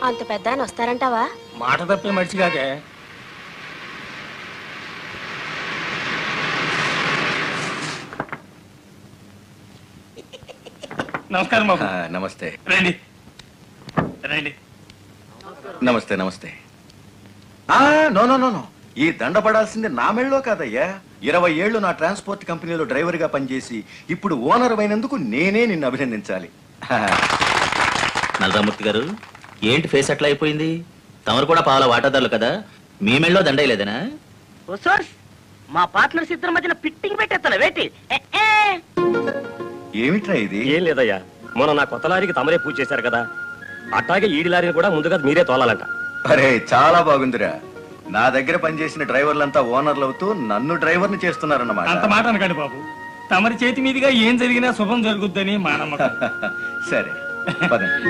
అంత పెద్ద ఆయన వస్తారంటావా మాట తప్పే మర్చిగాకే నమస్కారం బాబు ఆ, నమస్తే రండి రండి నమస్తే నమస్తే ఆ, నో నో నో నో ఈ దండ పడాల్సింది నా మెళ్ళలో కాదయ్యా ఇరవై ఏళ్ళు నా ట్రాన్స్పోర్ట్ కంపెనీలో డ్రైవర్గా పనిచేసి ఇప్పుడు ఓనర్ అయినందుకు నేనే నిన్ను అభినందించాలి నలరామూర్తి గారు ఏంటి ఫేస్ అట్లా అయిపోయింది తమరు కూడా పాల వాటాదారులు కదా మీ మెళ్ళలో దండయలేదనా సోర్స్ మా పార్ట్నర్స్ ఇద్దరి మధ్యన ఫిట్టింగ్ పెట్టేస్తాను వేటి ఏ, ఏ. ఏమిట్రా ఇది ఏం లేదయ్యా మొన్న నా కొత్త లారీకి తమరే పూజ చేశారు కదా అట్లాగే ఈడి లారీని కూడా ముందుగా మీరే తోలాలంట అరే చాలా బాగుందిరా నా దగ్గర పనిచేసిన డ్రైవర్లంతా ఓనర్లు అవుతూ నన్ను డ్రైవర్ని చేస్తున్నారన్నమాట అంత మాట అనకండి బాబు తమరి చేతి మీదుగా ఏం జరిగినా శుభం జరుగుద్దని మా నమ్మకం సరే పదండి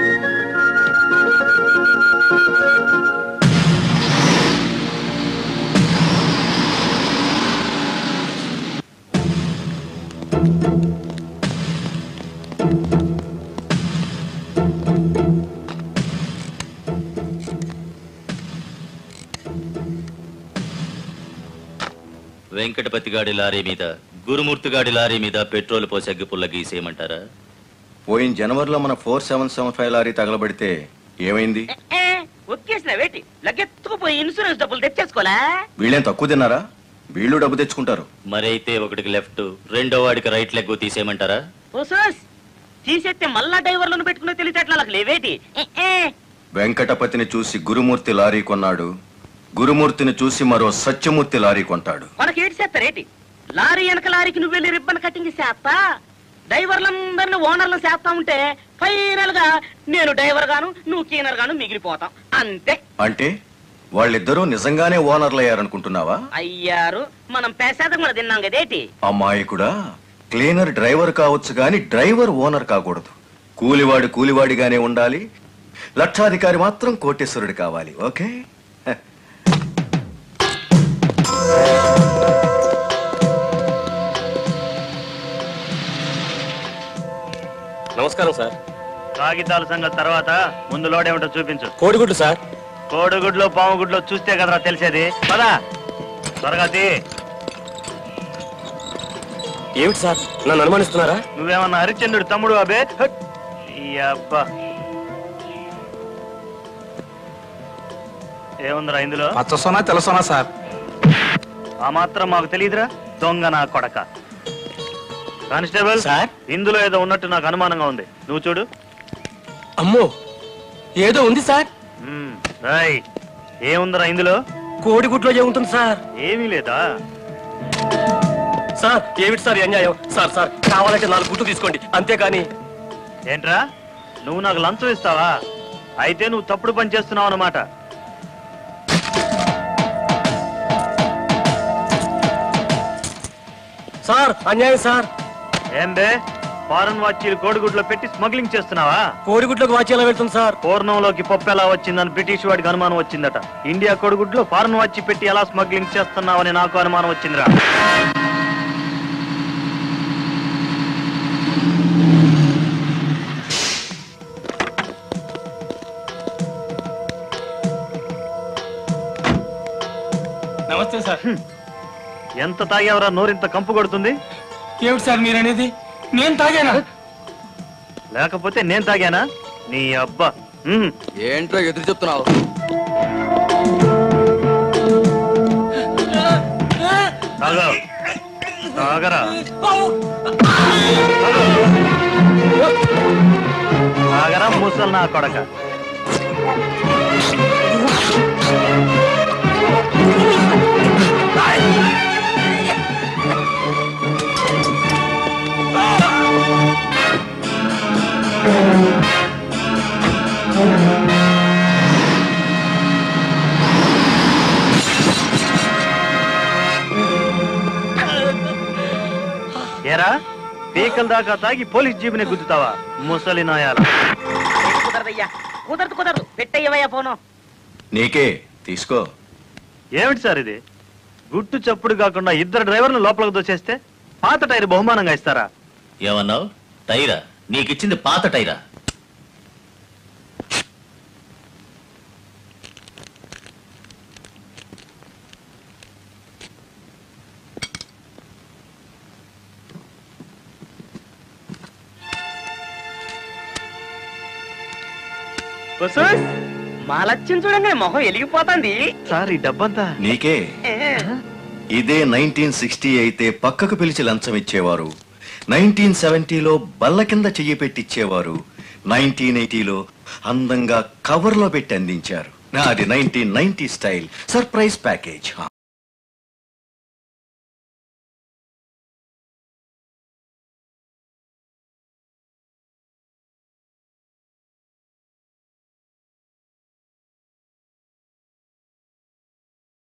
వెంకటపతి గాడి లారీ మీద గురుమూర్తి గాడి లారీ మీద పెట్రోల్ పోసి అగ్గి పుల్ల గీసేయమంటారా పోయిన జనవరిలో మన four seven seven five lorry తగలబడితే ఏమైంది ఏ, ఒక్కేసిన వేటి లగ్గెత్తుకుపోయి ఇన్సూరెన్స్ డబ్బులు తెచ్చేసుకోలే వీళ్ళేం తక్కువ తిన్నారా వీళ్ళు డబ్బు తెచ్చుకుంటారు మరైతే ఒకటికి లెఫ్ట్ రెండో వాడికి రైట్ లెగ్ తీసేయమంటారా ఓ సోర్స్ తీసేస్తే మళ్ళా డ్రైవర్లను పెట్టుకునే తెలిసేట్లా లేవేటి ఏ, ఏ. వెంకటపతిని చూసి గురుమూర్తి లారీ కొన్నాడు గురుమూర్తిని చూసి మరో సత్యమూర్తి లారీ కొంటాడు మనకి ఏటి చేస్తారేటి లారీ వెనక లారీకి నువ్వు వెళ్ళి రిబ్బన్ కటింగ్ చేస్తా డ్రైవర్లందరిని ఓనర్లు చేస్తా ఉంటే ఫైనల్ గా నేను డ్రైవర్ గాను నువ్వు క్లీనర్ గాను మిగిలిపోతాం అంతే అంటే వాళ్ళిద్దరూ నిజంగానే ఓనర్లు అయ్యారనుకుంటున్నావా అయ్యారు మనం పేసాదం కూడా తిన్నాం కదేటి అమ్మాయికుడా క్లీనర్ డ్రైవర్ కావచ్చు గాని డ్రైవర్ ఓనర్ కాకూడదు కూలివాడు కూలివాడిగానే ఉండాలి లక్షాధికారి మాత్రం కోటేశ్వరుడు కావాలి ఓకే నమస్కారం సార్ కాగితాల సంగతి తర్వాత ముందు లోడేమిటో చూపించు కోడిగుడ్లు సార్ కోడిగుడ్లో పాముగుడ్లో చూస్తే కదరా తెలిసేది పదా త్వరగా తీ ఏమిటి సార్ నన్ను అనుమానిస్తున్నారా నువ్వేమన్నా హరిశ్చంద్రుడు తమ్ముడు అబే హట్. ఈ అబ్బా ఏముందిరా ఇందులో పచ్చసోనా తెల్లసోనా సార్ ఆ మాత్రం మాకు తెలియదురా దొంగ నా కొడక కానిస్టేబుల్ సార్? ఇందులో ఏదో ఉన్నట్టు నాకు అనుమానంగా ఉంది నువ్వు చూడు అమ్మో ఏదో ఉంది సార్ మ్మ్. రాయ్ ఏముందిరా ఇందులో కోడిగుడ్లో ఏముంటుంది సార్ ఏమీ లేదా సార్ ఏమిటి సార్ ఈ అన్యాయం సార్ సార్ కావాలంటే నాలుగు గుడ్లు తీసుకోండి అంతేకాని ఏంట్రా నువ్వు నాకు లంచం ఇస్తావా అయితే నువ్వు తప్పుడు పని చేస్తున్నావు అన్నమాట సార్ అన్యాయం సార్ ఏం బే ఫారెన్ వాచీలు కోడిగుడ్లో పెట్టి స్మగ్లింగ్ చేస్తున్నావా కోడిగుడ్లోకి వాచి ఎలా వెళ్తుంది సార్ పూర్ణంలోకి పప్పు ఎలా వచ్చిందని బ్రిటిష్ వాడికి అనుమానం వచ్చిందట ఇండియా కోడిగుడ్లో ఫారెన్ వాచి పెట్టి ఎలా స్మగ్లింగ్ చేస్తున్నావని నాకు అనుమానం వచ్చిందిరా నమస్తే సార్ ఎంత తాగేవరా నోరింత కంపు కొడుతుంది ఏమిటి సార్ మీరనేది నేను తాగానా లేకపోతే నేను తాగానా నీ అబ్బా మ్మ్. ఏంట్రా ఎదురు చెప్తున్నావు తాగు తాగరా తాగరా ముసలి నా కొడక ఏరా పీకల దాకా తాగి పోలీస్ జీబుని గుద్దుతావా ముసలి నాయాల కుదరదయ్యా కుదరదు కుదరదు పెట్టయ్యవయ్యా ఫోను నీకే తీసుకో ఏమిటి సార్ ఇది గుట్టు చప్పుడు కాకుండా ఇద్దరు డ్రైవర్లు లోపలికి దోచేస్తే పాత టైర్ బహుమానంగా ఇస్తారా ఏమన్నావు టైరా నీకిచ్చింది పాత టైరా ఉసూస్, మా లక్ష్యం చూడంగానే మొహం వెలిగిపోతుంది సార్ ఈ డబ్బంతా నీకే ఇదే నైన్టీన్ సిక్స్టీ అయితే పక్కకు పిలిచి లంచం ఇచ్చేవారు నైన్టీన్ సెవెంటీలో బల్ల కింద చెయ్యి పెట్టిచ్చేవారు నైన్టీన్ ఎయిటీలో అందంగా కవర్లో పెట్టి అందించారు నాది nineteen ninety style surprise package